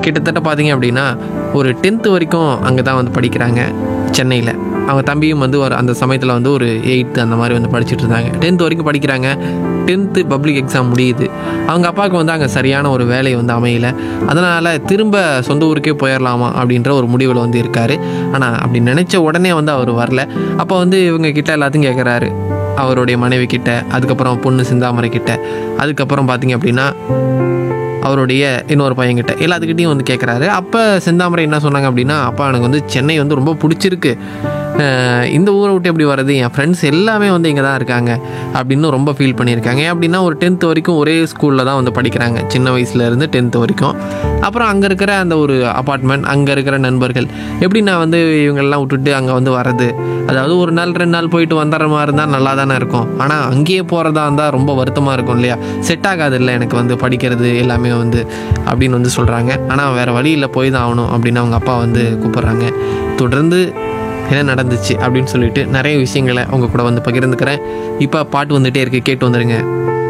கிட்டத்தட்ட பார்த்தீங்க அப்படின்னா ஒரு டென்த்து வரைக்கும் அங்கே தான் வந்து படிக்கிறாங்க சென்னையில் அவங்க தம்பியும் வந்து ஒரு அந்த சமயத்தில் வந்து ஒரு எயித்து அந்த மாதிரி வந்து படிச்சுட்டு இருந்தாங்க டென்த் வரைக்கும் படிக்கிறாங்க டென்த்து பப்ளிக் எக்ஸாம் முடியுது அவங்க அப்பாவுக்கு வந்து அங்கே சரியான ஒரு வேலை வந்து அமையல அதனால் திரும்ப சொந்த ஊருக்கே போயிடலாமா அப்படின்ற ஒரு முடிவில் வந்து இருக்கார் ஆனால் அப்படி நினச்ச உடனே வந்து அவர் வரல அப்போ வந்து இவங்க கிட்ட எல்லாத்தையும் கேட்குறாரு அவருடைய மனைவி கிட்ட அதுக்கப்புறம் பொண்ணு சிந்தாமரை கிட்ட அதுக்கப்புறம் பார்த்தீங்க அப்படின்னா அவருடைய இன்னொரு பையன்கிட்ட எல்லாத்துக்கிட்டையும் வந்து கேட்குறாரு அப்போ செந்தாமரை என்ன சொன்னாங்க அப்படின்னா அப்பா எனக்கு வந்து சென்னை வந்து ரொம்ப பிடிச்சிருக்கு அஹ் இந்த ஊரை விட்டு எப்படி வர்றது என் ஃப்ரெண்ட்ஸ் எல்லாமே வந்து இங்கே தான் இருக்காங்க அப்படின்னு ரொம்ப ஃபீல் பண்ணியிருக்காங்க ஏன் அப்படின்னா ஒரு டென்த்து வரைக்கும் ஒரே ஸ்கூலில் தான் வந்து படிக்கிறாங்க சின்ன வயசுலேருந்து டென்த்து வரைக்கும் அப்புறம் அங்கே இருக்கிற அந்த ஒரு அப்பார்ட்மெண்ட் அங்கே இருக்கிற நண்பர்கள் எப்படி நான் வந்து இவங்கெல்லாம் விட்டுட்டு அங்கே வந்து வர்றது அதாவது ஒரு நாள் ரெண்டு நாள் போயிட்டு வந்துடுற மாதிரி இருந்தால் நல்லா தானே இருக்கும் ஆனால் அங்கேயே போகிறதா இருந்தால் ரொம்ப வருத்தமாக இருக்கும் இல்லையா செட் ஆகாது இல்லை எனக்கு வந்து படிக்கிறது எல்லாமே வந்து அப்படின்னு வந்து சொல்கிறாங்க ஆனால் வேறு வழி இல்லை போய் தான் ஆகணும் அப்படின்னு அவங்க அப்பா வந்து கூப்பிட்றாங்க தொடர்ந்து என்ன நடந்துச்சு அப்படின்னு சொல்லிட்டு நிறைய விஷயங்களை அவங்க கூட வந்து பகிர்ந்துக்கிறேன் இப்போ பாட்டு வந்துகிட்டே இருக்கு கேட்டு வந்துடுங்க